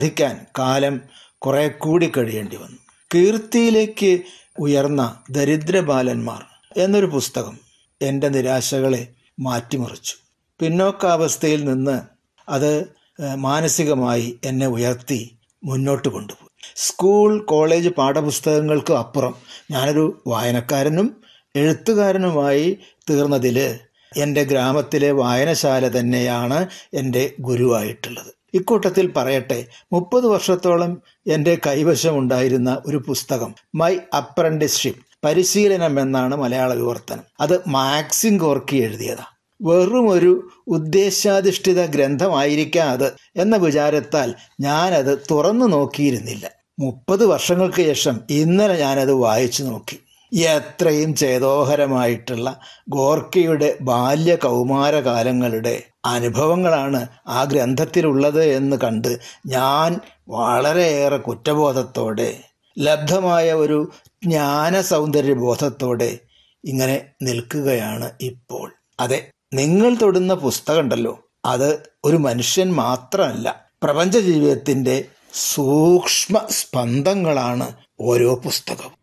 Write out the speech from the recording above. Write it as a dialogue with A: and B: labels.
A: പഠിക്കാൻ കാലം കുറെ കൂടി കഴിയേണ്ടി വന്നു കീർത്തിയിലേക്ക് ഉയർന്ന ദരിദ്രബാലന്മാർ എന്നൊരു പുസ്തകം എൻ്റെ നിരാശകളെ മാറ്റിമറിച്ചു പിന്നോക്കാവസ്ഥയിൽ നിന്ന് അത് ഏഹ്, മാനസികമായി എന്നെ ഉയർത്തി മുന്നോട്ട് കൊണ്ടുപോയി സ്കൂൾ കോളേജ് പാഠപുസ്തകങ്ങൾക്ക് അപ്പുറം ഞാനൊരു വായനക്കാരനും എഴുത്തുകാരനുമായി തീർന്നതിൽ എൻ്റെ ഗ്രാമത്തിലെ വായനശാല തന്നെയാണ് എൻ്റെ ഗുരുവായിട്ടുള്ളത് ഇക്കൂട്ടത്തിൽ പറയട്ടെ മുപ്പത് വർഷത്തോളം എൻ്റെ കൈവശമുണ്ടായിരുന്ന ഒരു പുസ്തകം മൈ അപ്രന്റിസ്ഷിപ്പ് പരിശീലനം എന്നാണ് മലയാള വിവർത്തനം അത് മാക്സിം കോർക്കി എഴുതിയതാ വെറും ഒരു ഉദ്ദേശാധിഷ്ഠിത ഗ്രന്ഥമായിരിക്കാം അത് എന്ന വിചാരത്താൽ ഞാനത് തുറന്നു നോക്കിയിരുന്നില്ല മുപ്പത് വർഷങ്ങൾക്ക് ശേഷം ഇന്നലെ ഞാനത് വായിച്ചു നോക്കി എത്രയും ചേതോഹരമായിട്ടുള്ള ഗോർക്കിയുടെ ബാല്യ കൗമാര കാലങ്ങളുടെ അനുഭവങ്ങളാണ് ആ ഗ്രന്ഥത്തിലുള്ളത് എന്ന് കണ്ട് ഞാൻ വളരെയേറെ കുറ്റബോധത്തോടെ ലബ്ധമായ ഒരു ജ്ഞാന സൗന്ദര്യ ബോധത്തോടെ ഇങ്ങനെ നിൽക്കുകയാണ് ഇപ്പോൾ അതെ നിങ്ങൾ തൊടുന്ന പുസ്തകം ഉണ്ടല്ലോ അത് ഒരു മനുഷ്യൻ മാത്രമല്ല പ്രപഞ്ച ജീവിതത്തിന്റെ സൂക്ഷ്മ സ്പന്ദങ്ങളാണ് ഓരോ പുസ്തകവും